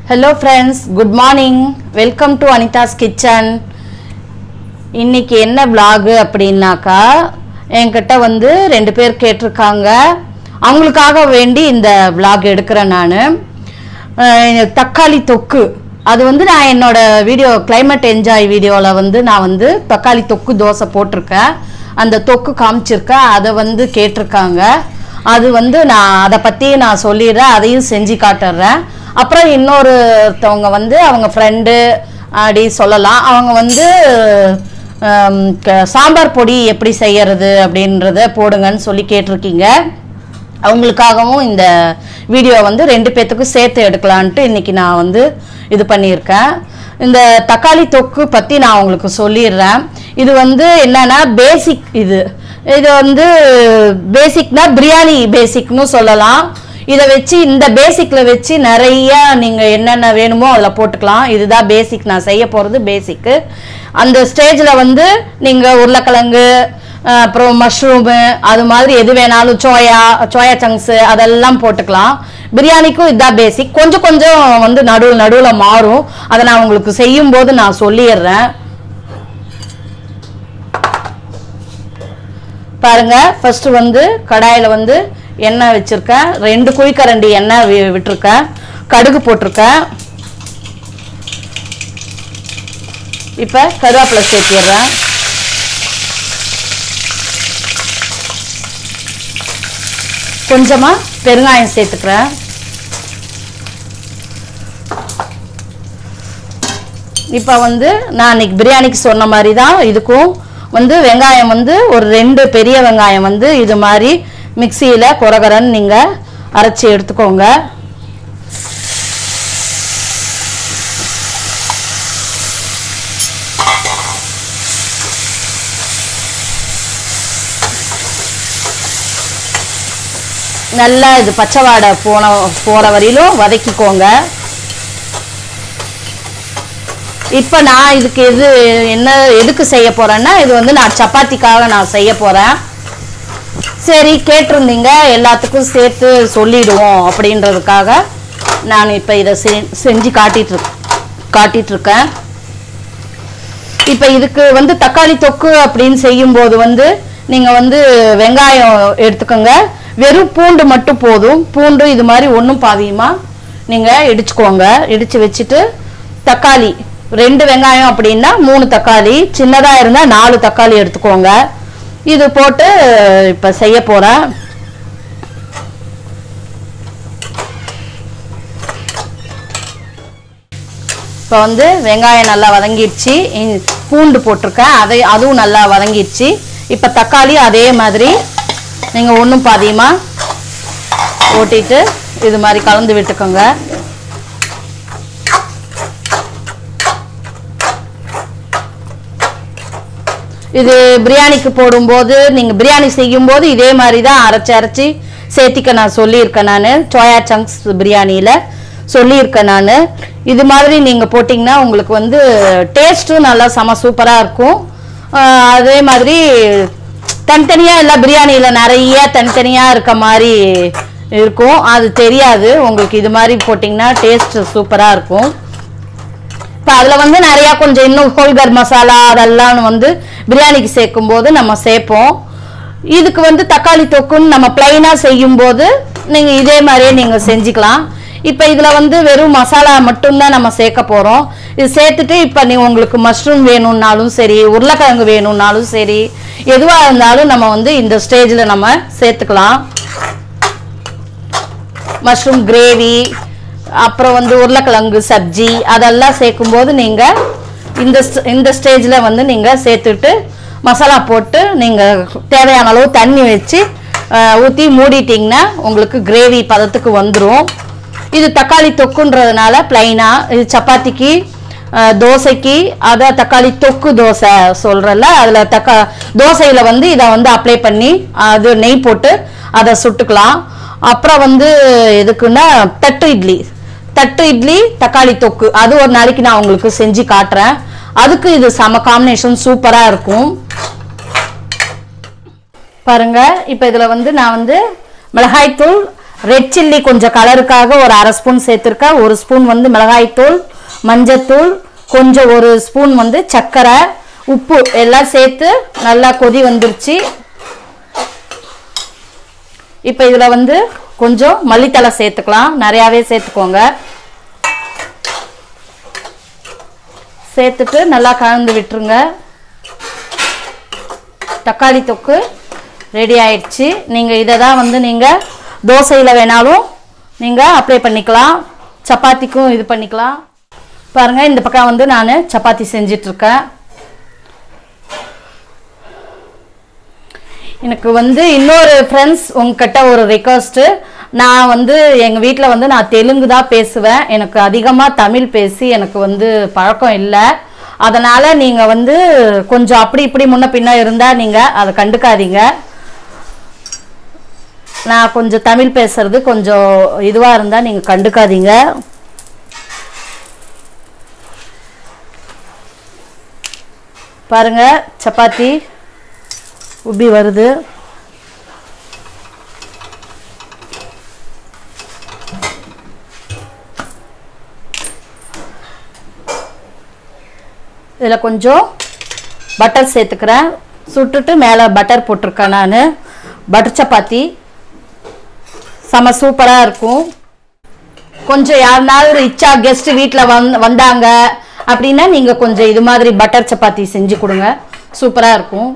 hello friends good morning welcome to Anitha's kitchen இன்னைக்கு என்ன vlog அப்படின்னாக்கா என்கிட்ட வந்து ரெண்டு பேர் கேட்டிருக்காங்க அவங்களுக்காக வேண்டி இந்த vlog எடுக்கிறேன் நான் தக்காளி தொக்கு அது வந்து நான் என்னோட வீடியோ climate என்ஜாய் வீடியோவில் வந்து நான் வந்து தக்காளி தொக்கு தோசை போட்டிருக்கேன் அந்த தொக்கு காமிச்சிருக்கேன் அதை வந்து கேட்டிருக்காங்க அது வந்து நான் அதை பற்றி நான் சொல்லிடுறேன் அதையும் செஞ்சு காட்டுறேன் அப்புறம் இன்னொருத்தவங்க வந்து அவங்க ஃப்ரெண்டு அப்படி சொல்லலாம் அவங்க வந்து ஹம், க- சாம்பார் பொடி எப்படி செய்யறது அப்படின்றத போடுங்கன்னு சொல்லி கேட்டிருக்கீங்க அவங்களுக்காகவும் இந்த வீடியோ வந்து ரெண்டு பேர்த்துக்கும் சேர்த்து எடுக்கலான்ட்டு இன்னைக்கு நான் வந்து இது பண்ணியிருக்கேன் இந்த தக்காளி தொக்கு பற்றி நான் உங்களுக்கு சொல்லிடுறேன் இது வந்து என்னன்னா பேசிக் இது இது வந்து பேசிக்னா பிரியாணி பேசிக்னு சொல்லலாம் இதை வச்சு இந்த பேசிக்ல வச்சு நிறைய நீங்க என்னென்ன வேணுமோ அதில் போட்டுக்கலாம் இதுதான் பேசிக் நான் செய்ய போறது பேசிக்கு அந்த ஸ்டேஜில் வந்து நீங்க உருளைக்கிழங்கு அஹ், அப்புறம் மஷ்ரூமு அது மாதிரி எது வேணாலும் சோயா சோயா சங்க்ஸ் அதெல்லாம் போட்டுக்கலாம் பிரியாணிக்கும் இதுதான் பேசிக் கொஞ்சம் கொஞ்சம் வந்து நடுவில் நடுவில் மாறும் அதை நான் உங்களுக்கு செய்யும் போது நான் சொல்லிடுறேன் பாருங்க ஃபர்ஸ்ட் வந்து கடாயில வந்து எண்ணெய் வச்சிருக்கேன் ரெண்டு குழிக்கரண்டி எண்ணெய் வி- விட்டிருக்கேன் கடுகு போட்டிருக்கேன் இப்ப கருவேப்பிலை சேர்த்திடுறேன் கொஞ்சமா பெருங்காயம் சேர்த்துக்கிறேன் இப்போ வந்து நான் இன்னைக்கு பிரியாணிக்கு சொன்ன மாதிரி தான் இதுக்கும் வந்து வெங்காயம் வந்து ஒரு ரெண்டு பெரிய வெங்காயம் வந்து இது மாதிரி மிக்சியில் குறகரன்னு நீங்கள் அரைச்சி எடுத்துக்கோங்க நல்லா இது பச்சை வாடை போன போகிற வரையிலும் வதக்கிக்கோங்க இப்போ நான் இதுக்கு எது என்ன எதுக்கு செய்ய போறேன்னா இது வந்து நான் சப்பாத்திக்காக நான் செய்ய போறேன் சரி கேட்டிருந்தீங்க எல்லாத்துக்கும் சேர்த்து சொல்லிடுவோம் அப்படின்றதுக்காக நான் இப்போ இதை செ- செஞ்சு காட்டிட்டு இருக்- காட்டிட்டு இருக்கேன் இப்போ இதுக்கு வந்து தக்காளி தொக்கு அப்படின்னு செய்யும்போது வந்து நீங்கள் வந்து வெங்காயம் எடுத்துக்கோங்க வெறும் பூண்டு மட்டும் போதும் பூண்டு இது மாதிரி ஒன்றும் பாதியுமா நீங்கள் இடிச்சுக்கோங்க இடிச்சு வச்சுட்டு தக்காளி ரெண்டு வெங்காயம் அப்படின்னா மூணு தக்காளி சின்னதாக இருந்தால் நாலு தக்காளி எடுத்துக்கோங்க இது போட்டு இப்போ செய்ய போகிறேன் இப்போ வந்து வெங்காயம் நல்லா வதங்கிடுச்சு இ- பூண்டு போட்டிருக்கேன் அதை அதுவும் நல்லா வதங்கிடுச்சு இப்போ தக்காளி அதே மாதிரி நீங்கள் ஒன்றும் பாதியமாக ஓட்டிட்டு இது மாதிரி கலந்து விட்டுக்கோங்க இது பிரியாணிக்கு போடும்போது நீங்கள் பிரியாணி செய்யும்போது இதே மாதிரி தான் அரைச்சி அரைச்சி சேர்த்திக்க நான் சொல்லியிருக்கேன் நான் சோயா சங்க்ஸ் பிரியாணியில் சொல்லியிருக்கேன் நான் இது மாதிரி நீங்கள் போட்டிங்கன்னா உங்களுக்கு வந்து டேஸ்ட்டும் நல்லா செம சூப்பராக இருக்கும் ஆஹ் அதே மாதிரி தனித்தனியாக எல்லாம் பிரியாணியில் நிறைய தனித்தனியாக இருக்க மாதிரி இருக்கும் அது தெரியாது உங்களுக்கு இது மாதிரி போட்டிங்கன்னா டேஸ்ட் சூப்பராக இருக்கும் இப்போ அதில் வந்து நிறையா கொஞ்சம் இன்னும் ஹோல்கர் மசாலா அதெல்லாம் வந்து பிரியாணிக்கு சேர்க்கும் போது நம்ம சேர்ப்போம் இதுக்கு வந்து தக்காளி தொக்குன்னு நம்ம பிளைனாக செய்யும்போது நீங்கள் இதே மாதிரியே நீங்கள் செஞ்சுக்கலாம் இப்போ இதில் வந்து வெறும் மசாலா மட்டும்தான் நம்ம சேர்க்க போகிறோம் இது சேர்த்துட்டு இப்போ நீ உங்களுக்கு மஷ்ரூம் வேணும்னாலும் சரி உருளைக்கிழங்கு வேணும்னாலும் சரி எதுவாக இருந்தாலும் நம்ம வந்து இந்த ஸ்டேஜில் நம்ம சேர்த்துக்கலாம் மஷ்ரூம் கிரேவி அப்புறம் வந்து உருளைக்கிழங்கு சப்ஜி அதெல்லாம் சேர்க்கும்போது நீங்கள் இந்த st- இந்த ஸ்டேஜில் வந்து நீங்கள் சேர்த்துட்டு மசாலா போட்டு நீங்கள் தேவையான அளவு தண்ணி வச்சு ஊற்றி மூடிட்டிங்கன்னா உங்களுக்கு கிரேவி பதத்துக்கு வந்துடும் இது தக்காளி தொக்குன்றதுனால பிளைனாக இது சப்பாத்திக்கு அஹ், தோசைக்கு அதை தக்காளி தொக்கு தோசை சொல்கிறல்ல அதில் தக்கா தோசையில் வந்து இதை வந்து அப்ளை பண்ணி அது நெய் போட்டு அதை சுட்டுக்கலாம் அப்புறம் வந்து எதுக்குன்னா தட்டு இட்லி தட்டு இட்லி தக்காளி தொக்கு அது ஒரு நாளைக்கு நான் உங்களுக்கு செஞ்சு காட்டுறேன் அதுக்கு இது செம காம்பினேஷன் சூப்பராக இருக்கும் பாருங்க இப்போ இதில் வந்து நான் வந்து மிளகாய்த்தூள் ரெட் சில்லி கொஞ்சம் கலருக்காக ஒரு அரை ஸ்பூன் சேர்த்துருக்கேன் ஒரு ஸ்பூன் வந்து மிளகாய்த்தூள் மஞ்சத்தூள் கொஞ்சம் ஒரு ஸ்பூன் வந்து சர்க்கரை உப்பு எல்லாம் சேர்த்து நல்லா கொதி வந்துருச்சு இப்போ இதில் வந்து கொஞ்சம் மல்லித்தலை சேர்த்துக்கலாம் நிறையாவே சேர்த்துக்கோங்க சேர்த்துட்டு நல்லா கலந்து விட்டுருங்க தக்காளி தொக்கு ரெடி ஆயிடுச்சு நீங்கள் இதை தான் வந்து நீங்கள் தோசையில் வேணாலும் நீங்கள் அப்ளை பண்ணிக்கலாம் சப்பாத்திக்கும் இது பண்ணிக்கலாம் பாருங்கள் இந்த பக்கம் வந்து நான் சப்பாத்தி செஞ்சிட்ருக்கேன் எனக்கு வந்து இன்னொரு ஃப்ரெண்ட்ஸ் உங்ககிட்ட ஒரு ரெக்வஸ்ட்டு நான் வந்து எங்கள் வீட்டில் வந்து நான் தெலுங்கு தான் பேசுவேன் எனக்கு அதிகமாக தமிழ் பேசி எனக்கு வந்து பழக்கம் இல்லை அதனால் நீங்கள் வந்து கொஞ்சம் அப்படி இப்படி முன்ன பின்ன இருந்தால் நீங்கள் அதை கண்டுக்காதீங்க நான் கொஞ்சம் தமிழ் பேசுறது கொஞ்சம் இதுவாக இருந்தால் நீங்கள் கண்டுக்காதீங்க பாருங்க சப்பாத்தி உப்பி வருது இதில் கொஞ்சம் பட்டர் சேர்த்துக்கிறேன் சுட்டுட்டு மேலே பட்டர் போட்டிருக்கேன் நான் பட்டர் சப்பாத்தி செம சூப்பராக இருக்கும் கொஞ்சம் யாருனாலும் ரிச்சா கெஸ்ட் வீட்டில் வந் வந்தாங்க அப்படின்னா நீங்கள் கொஞ்சம் இது மாதிரி பட்டர் சப்பாத்தி செஞ்சு கொடுங்க சூப்பராக இருக்கும்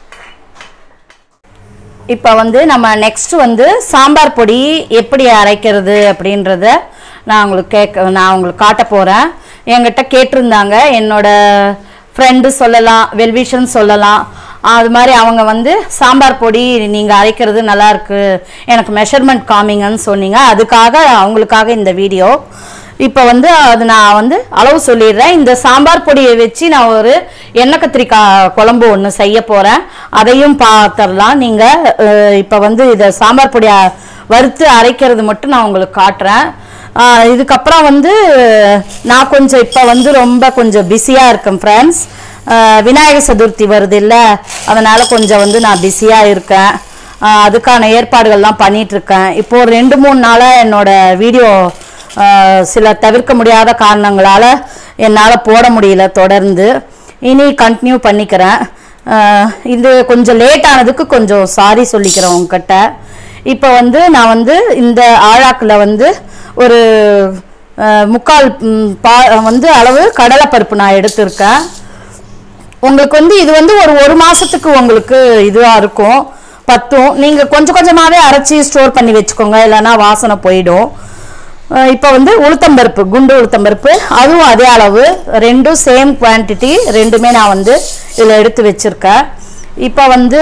இப்போ வந்து நம்ம நெக்ஸ்ட் வந்து சாம்பார் பொடி எப்படி அரைக்கிறது அப்படின்றத நான் உங்களுக்கு கேட்க நான் உங்களுக்கு காட்ட போகிறேன் என்கிட்ட கேட்டிருந்தாங்க என்னோட ஃப்ரெண்டு சொல்லலாம் வெல்விஷன் சொல்லலாம் அது மாதிரி அவங்க வந்து சாம்பார் பொடி நீங்கள் அரைக்கிறது நல்லா இருக்கு எனக்கு மெஷர்மெண்ட் காமிங்கன்னு சொன்னீங்க அதுக்காக அவங்களுக்காக இந்த வீடியோ இப்போ வந்து அது நான் வந்து அளவு சொல்லிடுறேன் இந்த சாம்பார் பொடியை வச்சு நான் ஒரு எண்ணெய் கத்திரிக்காய் குழம்பு ஒன்று செய்ய போகிறேன் அதையும் பார்த்துடலாம் நீங்கள் இப்போ வந்து இதை சாம்பார் பொடியை வறுத்து அரைக்கிறது மட்டும் நான் உங்களுக்கு காட்டுறேன் ஆஹ் இதுக்கப்புறம் வந்து நான் கொஞ்சம் இப்போ வந்து ரொம்ப கொஞ்சம் பிஸியாக இருக்கேன் ஃப்ரெண்ட்ஸ் விநாயகர் சதுர்த்தி வருது இல்லை அதனால் கொஞ்சம் வந்து நான் பிஸியாக இருக்கேன் ஆஹ் அதுக்கான ஏற்பாடுகள்லாம் பண்ணிட்டு இருக்கேன் இப்போ ஒரு ரெண்டு மூணு நாளாக என்னோட வீடியோ சில தவிர்க்க முடியாத காரணங்களால் என்னால் போட முடியல தொடர்ந்து இனி கண்டினியூ பண்ணிக்கிறேன் ஆஹ் இது கொஞ்சம் லேட் ஆனதுக்கு கொஞ்சம் சாரி சொல்லிக்கிறேன் உங்ககிட்ட இப்போ வந்து நான் வந்து இந்த ஆழாக்கில் வந்து ஒரு ஆஹ் முக்கால் ம், பா வந்து அளவு கடலைப்பருப்பு நான் எடுத்திருக்கேன் உங்களுக்கு வந்து இது வந்து ஒரு ஒரு மாசத்துக்கு உங்களுக்கு இதுவாக இருக்கும் பத்தும் நீங்கள் கொஞ்சம் கொஞ்சமாகவே அரைச்சி ஸ்டோர் பண்ணி வச்சுக்கோங்க இல்லைன்னா வாசனை போயிடும் அஹ் இப்போ வந்து உளுத்தம்பருப்பு குண்டு உளுத்தம்பருப்பு அதுவும் அதே அளவு ரெண்டும் சேம் குவான்டிட்டி ரெண்டுமே நான் வந்து இதில் எடுத்து வச்சுருக்கேன் இப்போ வந்து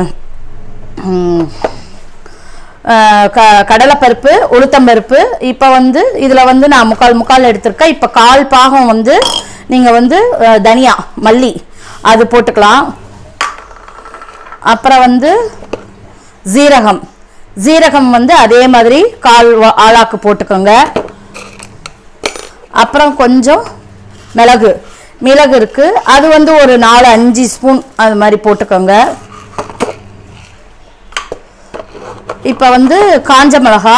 ம், அஹ் க கடலைப்பருப்பு உளுத்தம்பருப்பு இப்போ வந்து இதில் வந்து நான் முக்கால் முக்கால் எடுத்திருக்கேன் இப்போ கால் பாகம் வந்து நீங்கள் வந்து அஹ், தனியா மல்லி அது போட்டுக்கலாம் அப்புறம் வந்து ஜீரகம் ஜீரகம் வந்து அதே மாதிரி கால் வா- ஆளாக்கு போட்டுக்கோங்க அப்புறம் கொஞ்சம் மிளகு மிளகு இருக்கு அது வந்து ஒரு நாலு அஞ்சு ஸ்பூன் அது மாதிரி போட்டுக்கோங்க இப்போ வந்து காஞ்ச மிளகா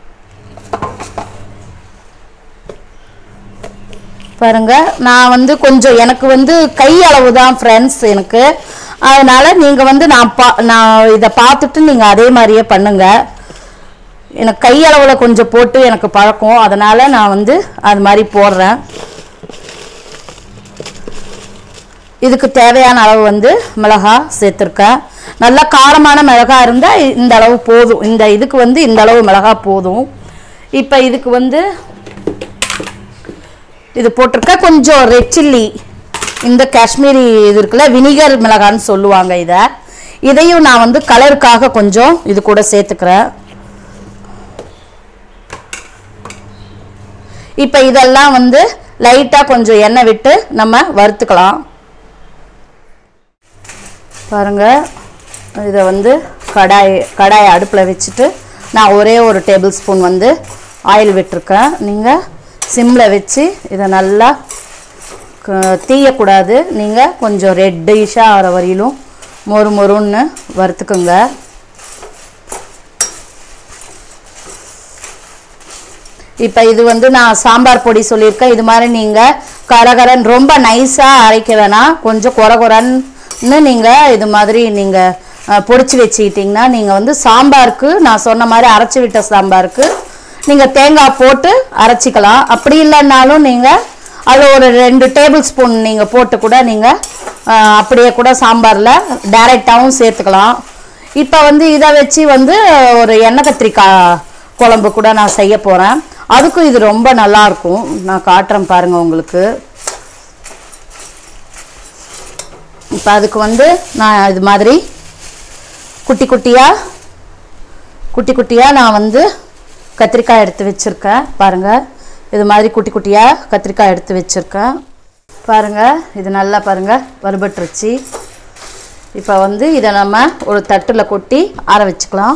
பாருங்க நான் வந்து கொஞ்சம் எனக்கு வந்து கை அளவு தான் ஃப்ரெண்ட்ஸ் எனக்கு அதனால நீங்கள் வந்து நான் பா நான் இதை பார்த்துட்டு நீங்கள் அதே மாதிரியே பண்ணுங்க எனக்கு கை அளவில் கொஞ்சம் போட்டு எனக்கு பழக்கம் அதனால நான் வந்து அது மாதிரி போடுறேன் இதுக்கு தேவையான அளவு வந்து மிளகா சேர்த்துருக்கேன் நல்லா காரமான மிளகா இருந்தால் இந்த அளவு போதும் இந்த இதுக்கு வந்து இந்த அளவு மிளகா போதும் இப்போ இதுக்கு வந்து இது போட்டிருக்க கொஞ்சம் ரெட் சில்லி இந்த காஷ்மீரி இது இருக்குல்ல வினிகர் மிளகான்னு சொல்லுவாங்க இதை இதையும் நான் வந்து கலருக்காக கொஞ்சம் இது கூட சேர்த்துக்கிறேன் இப்போ இதெல்லாம் வந்து லைட்டாக கொஞ்சம் எண்ணெய் விட்டு நம்ம வறுத்துக்கலாம் பாருங்க இதை வந்து கடாய் கடாயை அடுப்பில் வச்சுட்டு நான் ஒரே ஒரு டேபிள் ஸ்பூன் வந்து ஆயில் விட்டிருக்கேன் நீங்கள் சிம்மில் வச்சு இதை நல்லா க- தீயக்கூடாது நீங்கள் கொஞ்சம் ரெட்டிஷாக ஆகிற வரையிலும் மொறு மொறுன்னு வறுத்துக்குங்க இப்போ இது வந்து நான் சாம்பார் பொடி சொல்லியிருக்கேன் இது மாதிரி நீங்கள் கரகரன் ரொம்ப நைஸாக அரைக்க வேணாம் கொஞ்சம் கொரகொரன்னு நீங்கள் இது மாதிரி நீங்கள் பொடிச்சு வச்சுக்கிட்டிங்கன்னா நீங்கள் வந்து சாம்பாருக்கு நான் சொன்ன மாதிரி அரைச்சி விட்ட சாம்பாருக்கு நீங்கள் தேங்காய் போட்டு அரைச்சிக்கலாம் அப்படி இல்லைன்னாலும் நீங்கள் அதில் ஒரு ரெண்டு டேபிள் ஸ்பூன் நீங்கள் போட்டு கூட நீங்கள் அப்படியே கூட சாம்பாரில் டைரெக்டாகவும் சேர்த்துக்கலாம் இப்போ வந்து இதை வச்சு வந்து ஒரு எண்ணெய் கத்திரிக்காய் குழம்பு கூட நான் செய்ய போகிறேன் அதுக்கும் இது ரொம்ப நல்லா இருக்கும் நான் காட்டுறேன் பாருங்க உங்களுக்கு இப்போ அதுக்கு வந்து நான் இது மாதிரி குட்டி குட்டியாக குட்டி குட்டியாக நான் வந்து கத்திரிக்காய் எடுத்து வச்சுருக்கேன் பாருங்கள் இது மாதிரி குட்டி குட்டியாக கத்திரிக்காய் எடுத்து வச்சுருக்கேன் பாருங்கள் இது நல்லா பாருங்கள் வறுபட்டுருச்சு இப்போ வந்து இதை நம்ம ஒரு தட்டில் கொட்டி ஆற வச்சுக்கலாம்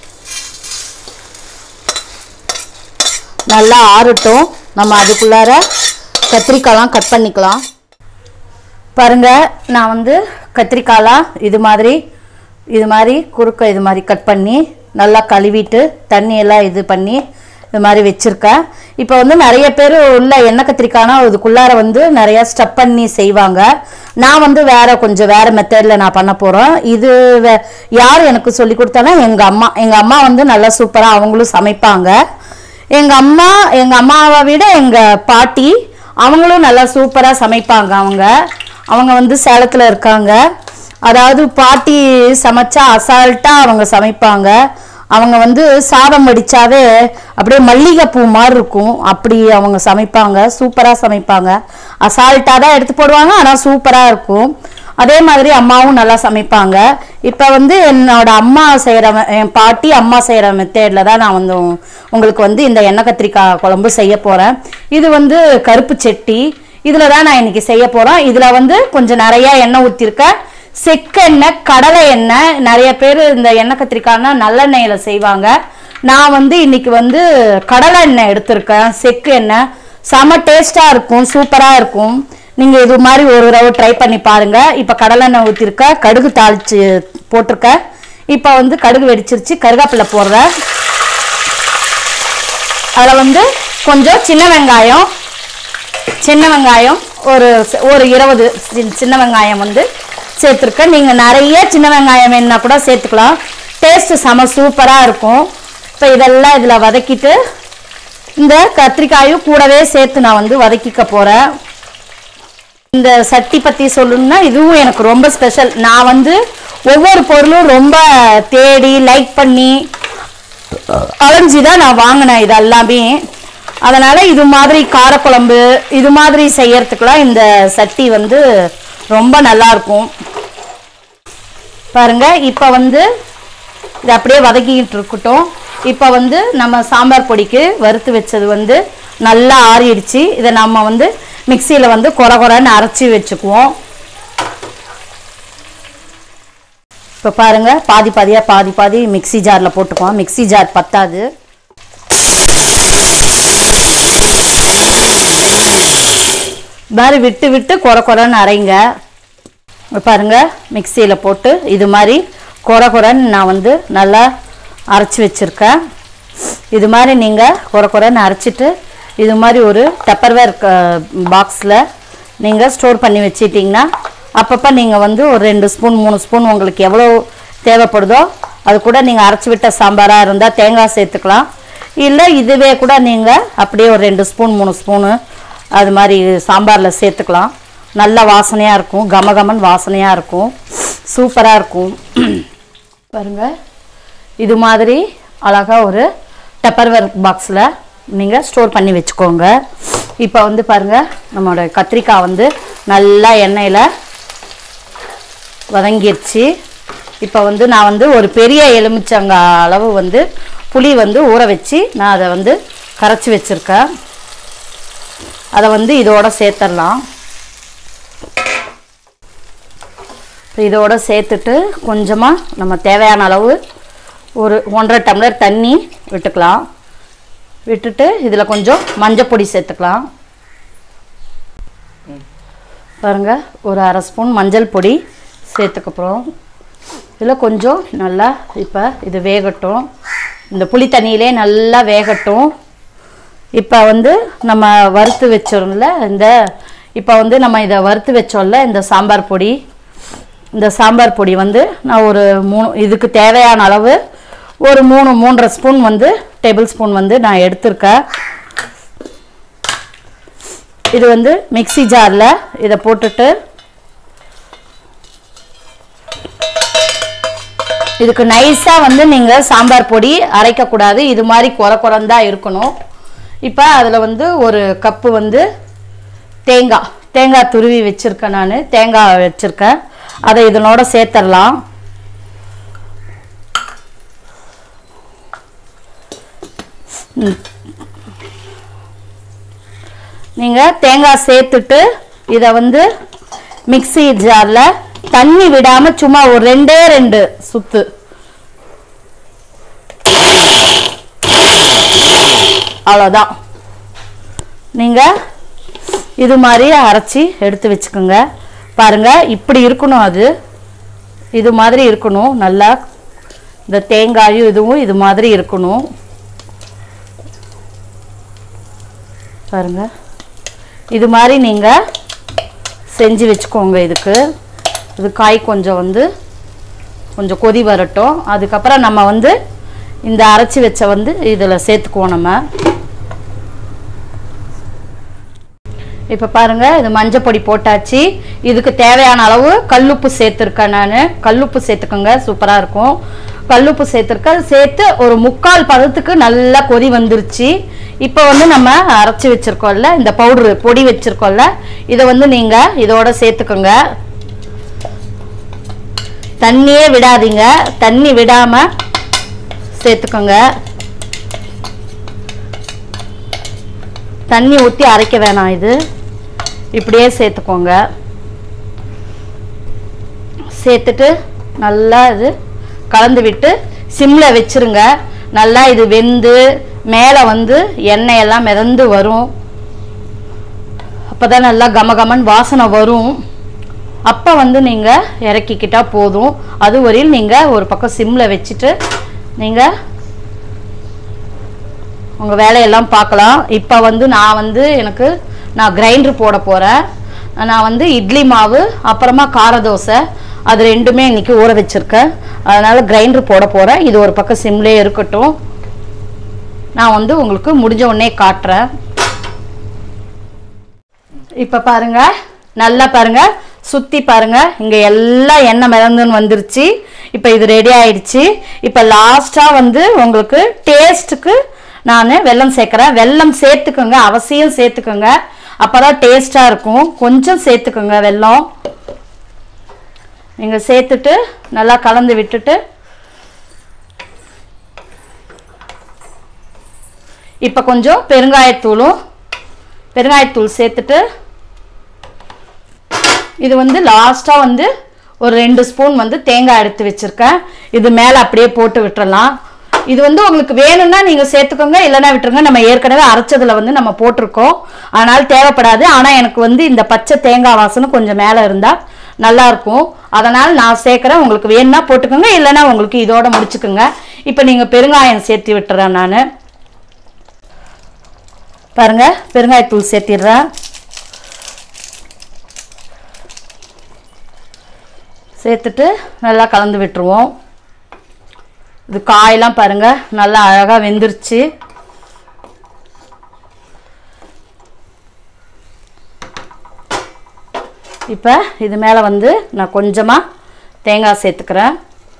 நல்லா ஆறட்டும் நம்ம அதுக்குள்ளார கத்திரிக்காய்லாம் கட் பண்ணிக்கலாம் பாருங்க நான் வந்து கத்திரிக்காய்லாம் இது மாதிரி இது மாதிரி குறுக்க இது மாதிரி கட் பண்ணி நல்லா கழுவிட்டு தண்ணியெல்லாம் இது பண்ணி இது மாதிரி வச்சுருக்கேன் இப்போ வந்து நிறைய பேர் உள்ள எண்ணெய் கத்திரிக்காய்னா இதுக்குள்ளார வந்து நிறைய ஸ்டப் பண்ணி செய்வாங்க நான் வந்து வேற கொஞ்சம் வேற மெத்தடில் நான் பண்ண போகிறேன் இது வே- யார் எனக்கு சொல்லி கொடுத்தானா எங்கள் அம்மா எங்கள் அம்மா வந்து நல்லா சூப்பராக அவங்களும் சமைப்பாங்க எங்கள் அம்மா எங்கள் அம்மாவை விட எங்கள் பாட்டி அவங்களும் நல்லா சூப்பராக சமைப்பாங்க அவங்க அவங்க வந்து சேலத்தில் இருக்காங்க அதாவது பாட்டி சமைச்சா அசால்ட்டாக அவங்க சமைப்பாங்க அவங்க வந்து சாதம் வடிச்சாவே அப்படியே மல்லிகைப்பூ மாதிரி இருக்கும் அப்படி அவங்க சமைப்பாங்க சூப்பராக சமைப்பாங்க அசால்ட்டாக தான் எடுத்து போடுவாங்க ஆனால் சூப்பராக இருக்கும் அதே மாதிரி அம்மாவும் நல்லா சமைப்பாங்க இப்போ வந்து என்னோட அம்மா செய்கிற என் பாட்டி அம்மா செய்கிற மெத்தேடில் தான் நான் வந்து உ- உங்களுக்கு வந்து இந்த எண்ணெய் கத்திரிக்காய் குழம்பு செய்ய போகிறேன் இது வந்து கருப்பு செட்டி இதில் தான் நான் இன்னைக்கு செய்ய போகிறேன் இதில் வந்து கொஞ்சம் நிறைய எண்ணெய் ஊற்றிருக்கேன் செக்கெண்ணெய் கடலை எண்ணெய் நிறைய பேர் இந்த எண்ணெய் கத்திரிக்காய்னா நல்லெண்ணெயில் செய்வாங்க நான் வந்து இன்னைக்கு வந்து கடலை எண்ணெய் எடுத்திருக்கேன் செக்கு எண்ணெய் செம டேஸ்ட்டாக இருக்கும் சூப்பராக இருக்கும் நீங்கள் இது மாதிரி ஒரு தடவை ட்ரை பண்ணி பாருங்கள் இப்போ கடலெண்ணெய் ஊற்றிருக்க கடுகு தாளிச்சு போட்டிருக்க இப்போ வந்து கடுகு வெடிச்சிருச்சு கருவேப்பிலை போடுறேன் அதில் வந்து கொஞ்சம் சின்ன வெங்காயம் சின்ன வெங்காயம் ஒரு ஒரு இருபது சி- சின்ன வெங்காயம் வந்து சேர்த்துருக்கேன் நீங்கள் நிறைய சின்ன வெங்காயம் வேணுன்னா கூட சேர்த்துக்கலாம் டேஸ்ட்டு செம சூப்பராக இருக்கும் இப்போ இதெல்லாம் இதில் வதக்கிட்டு இந்த கத்திரிக்காயும் கூடவே சேர்த்து நான் வந்து வதக்கிக்க போகிறேன் இந்த சட்டி பற்றி சொல்லணும்னா இதுவும் எனக்கு ரொம்ப ஸ்பெஷல் நான் வந்து ஒவ்வொரு பொருளும் ரொம்ப தேடி லைக் பண்ணி அலைஞ்சி தான் நான் வாங்கினேன் இது எல்லாமே அதனால் இது மாதிரி காரக்குழம்பு இது மாதிரி செய்யறதுக்கெலாம் இந்த சட்டி வந்து ரொம்ப நல்லா இருக்கும் பாருங்க இப்போ வந்து இது அப்படியே வதக்கிட்டு இருக்கட்டும் இப்போ வந்து நம்ம சாம்பார் பொடிக்கு வறுத்து வச்சது வந்து நல்லா ஆறிடுச்சு இதை நம்ம வந்து மிக்சியில் வந்து கொர கொரன்னு அரைச்சி வச்சுக்குவோம் இப்போ பாருங்க பாதி பாதியாக பாதி பாதி மிக்ஸி ஜாரில் போட்டுக்குவோம் மிக்ஸி ஜார் பத்தாது இது மாதிரி விட்டு விட்டு கொர கொரன்னு அரைங்க இப்ப பாருங்க மிக்சியில் போட்டு இது மாதிரி கொர கொரன்னு நான் வந்து நல்லா அரைச்சி வச்சுருக்கேன் இது மாதிரி நீங்கள் கொர கொரன்னு அரைச்சிட்டு இது மாதிரி ஒரு டப்பர்வேர் பாக்ஸில் நீங்கள் ஸ்டோர் பண்ணி வச்சிட்டிங்கன்னா அப்பப்போ நீங்கள் வந்து ஒரு ரெண்டு ஸ்பூன் மூணு ஸ்பூன் உங்களுக்கு எவ்வளோ தேவைப்படுதோ அது கூட நீங்கள் அரைச்சி விட்ட சாம்பாராக இருந்தால் தேங்காய் சேர்த்துக்கலாம் இல்லை இதுவே கூட நீங்கள் அப்படியே ஒரு ரெண்டு ஸ்பூன் மூணு ஸ்பூனு அது மாதிரி சாம்பாரில் சேர்த்துக்கலாம் நல்ல வாசனையாக இருக்கும் கமகமன் வாசனையாக இருக்கும் சூப்பராக இருக்கும் பாருங்க இது மாதிரி அழகாக ஒரு டப்பர்வேர் பாக்ஸில் நீங்கள் ஸ்டோர் பண்ணி வச்சுக்கோங்க இப்போ வந்து பாருங்கள் நம்மளோட கத்திரிக்காய் வந்து நல்லா எண்ணெயில் வதங்கிருச்சு இப்போ வந்து நான் வந்து ஒரு பெரிய எலுமிச்சங்காய் அளவு வந்து புளி வந்து ஊற வச்சு நான் அதை வந்து கரைச்சி வச்சுருக்கேன் அதை வந்து இதோட சேர்த்துடலாம் இப்போ இதோட சேர்த்துட்டு கொஞ்சமாக நம்ம தேவையான அளவு ஒரு ஒன்றரை டம்ளர் தண்ணி விட்டுக்கலாம் விட்டுட்டு இதில் கொஞ்சம் மஞ்சப்பொடி சேர்த்துக்கலாம் பாருங்க ஒரு அரை ஸ்பூன் மஞ்சள் பொடி சேர்த்துக்கப்புறம் இதில் கொஞ்சம் நல்லா இப்போ இது வேகட்டும் இந்த புளி தண்ணியிலே நல்லா வேகட்டும் இப்போ வந்து நம்ம வறுத்து வச்சோம்ல இந்த இப்போ வந்து நம்ம இதை வறுத்து வச்சோம்ல இந்த சாம்பார் பொடி இந்த சாம்பார் பொடி வந்து நான் ஒரு மூணு இதுக்கு தேவையான அளவு ஒரு மூணு மூன்றரை ஸ்பூன் வந்து டேபிள் ஸ்பூன் வந்து நான் எடுத்திருக்கேன் இது வந்து மிக்ஸி ஜாரில் இதை போட்டுட்டு இதுக்கு நைஸாக வந்து நீங்கள் சாம்பார் பொடி அரைக்கக்கூடாது இது மாதிரி குறை குறந்தா இருக்கணும் இப்போ அதில் வந்து ஒரு கப்பு வந்து தேங்காய் தேங்காய் துருவி வச்சுருக்கேன் நான் தேங்காய் வச்சுருக்கேன் அதை இதனோட சேர்த்துடலாம் நீங்கள் தேங்காய் சேர்த்துட்டு இதை வந்து மிக்ஸி ஜாரில் தண்ணி விடாமல் சும்மா ஒரு ரெண்டே ரெண்டு சுத்து அவ்வளோதான் நீங்கள் இது மாதிரி அரைச்சி எடுத்து வச்சுக்கோங்க பாருங்க இப்படி இருக்கணும் அது இது மாதிரி இருக்கணும் நல்லா இந்த தேங்காயும் இதுவும் இது மாதிரி இருக்கணும் பாருங்க இது மாதிரி நீங்கள் செஞ்சு வச்சுக்கோங்க இதுக்கு இது காய் கொஞ்சம் வந்து கொஞ்சம் கொதி வரட்டும் அதுக்கப்புறம் நம்ம வந்து இந்த அரைச்சி வச்ச வந்து இதில் சேர்த்துக்குவோம் நம்ம இப்போ பாருங்க இது மஞ்சள் பொடி போட்டாச்சு இதுக்கு தேவையான அளவு கல்லுப்பு சேர்த்துருக்கேன் நான் கல்லுப்பு சேர்த்துக்கோங்க சூப்பராக இருக்கும் கல்லுப்பு சேர்த்துருக்கேன் சேர்த்து ஒரு முக்கால் பதத்துக்கு நல்லா கொதி வந்துருச்சு இப்போ வந்து நம்ம அரைச்சி வச்சிருக்கோம்ல இந்த பவுட்ரு பொடி வச்சிருக்கோம்ல இதை வந்து நீங்கள் இதோட சேர்த்துக்கோங்க தண்ணியே விடாதீங்க தண்ணி விடாமல் சேர்த்துக்கோங்க தண்ணி ஊற்றி அரைக்க வேணாம் இது இப்படியே சேர்த்துக்கோங்க சேர்த்துட்டு நல்லா இது கலந்து விட்டு சிம்மில் வச்சிருங்க நல்லா இது வெந்து மேலே வந்து எண்ணெய் எல்லாம் மிதந்து வரும் அப்போ தான் நல்லா கமகமன் வாசனை வரும் அப்போ வந்து நீங்கள் இறக்கிக்கிட்டா போதும் அது வரையில் நீங்கள் ஒரு பக்கம் சிம்மில் வச்சுட்டு நீங்கள் உங்கள் வேலையெல்லாம் பார்க்கலாம் இப்போ வந்து நான் வந்து எனக்கு நான் கிரைண்டர் போட போகிறேன் நான் வந்து இட்லி மாவு அப்புறமா கார தோசை அது ரெண்டுமே இன்னைக்கு ஊற வச்சுருக்கேன் அதனால் கிரைண்டர் போட போகிறேன் இது ஒரு பக்கம் சிம்லே இருக்கட்டும் நான் வந்து உங்களுக்கு முடிஞ்ச உடனே காட்டுறேன் இப்போ பாருங்க நல்லா பாருங்க சுற்றி பாருங்க இங்கே எல்லாம் எண்ணெய் மிதந்துன்னு வந்துருச்சு இப்போ இது ரெடி ஆயிடுச்சு இப்போ லாஸ்ட்டாக வந்து உங்களுக்கு டேஸ்ட்டுக்கு நான் வெல்லம் சேர்க்குறேன் வெல்லம் சேர்த்துக்கோங்க அவசியம் சேர்த்துக்கோங்க அப்போ தான் டேஸ்ட்டாக இருக்கும் கொஞ்சம் சேர்த்துக்கோங்க வெல்லம் நீங்கள் சேர்த்துட்டு நல்லா கலந்து விட்டுட்டு இப்போ கொஞ்சம் பெருங்காயத்தூளும் பெருங்காயத்தூள் சேர்த்துட்டு இது வந்து லாஸ்ட்டாக வந்து ஒரு ரெண்டு ஸ்பூன் வந்து தேங்காய் எடுத்து வச்சுருக்கேன் இது மேலே அப்படியே போட்டு விட்டுறலாம் இது வந்து உங்களுக்கு வேணும்னா நீங்கள் சேர்த்துக்கோங்க இல்லைன்னா விட்டுருங்க நம்ம ஏற்கனவே அரைச்சதில் வந்து நம்ம போட்டிருக்கோம் அதனால் தேவைப்படாது ஆனால் எனக்கு வந்து இந்த பச்சை தேங்காய் வாசனை கொஞ்சம் மேலே இருந்தால் நல்லாயிருக்கும் அதனால் நான் சேர்க்குறேன் உங்களுக்கு வேணும்னா போட்டுக்கோங்க இல்லைன்னா உங்களுக்கு இதோட முடிச்சுக்கோங்க இப்போ நீங்கள் பெருங்காயம் சேர்த்து விட்டுறேன் நான் பாருங்க பெருங்காயத்தூள் சேர்த்திடுறேன் சேர்த்துட்டு நல்லா கலந்து விட்டுருவோம் இது காயெல்லாம் பாருங்க நல்லா அழகாக வெந்துருச்சு இப்போ இது மேலே வந்து நான் கொஞ்சமாக தேங்காய் சேர்த்துக்கிறேன்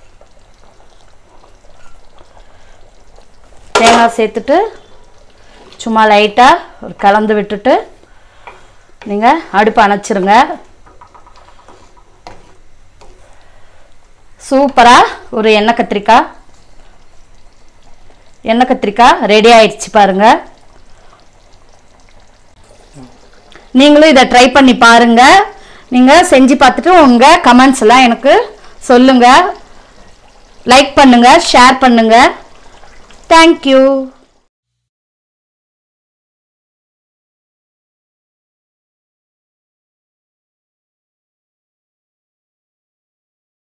தேங்காய் சேர்த்துட்டு சும்மா லைட்டாக ஒரு கலந்து விட்டுட்டு நீங்கள் அடுப்பு அணைச்சிருங்க சூப்பராக ஒரு எண்ணெய் கத்திரிக்காய் எண்ணெய் கத்திரிக்காய் ரெடி ஆயிடுச்சு பாருங்க நீங்களும் இதை ட்ரை பண்ணி பாருங்க நீங்கள் செஞ்சு பார்த்துட்டு உங்கள் கமெண்ட்ஸ் எல்லாம் எனக்கு சொல்லுங்கள் லைக் பண்ணுங்கள் ஷேர் பண்ணுங்கள் தேங்க்யூ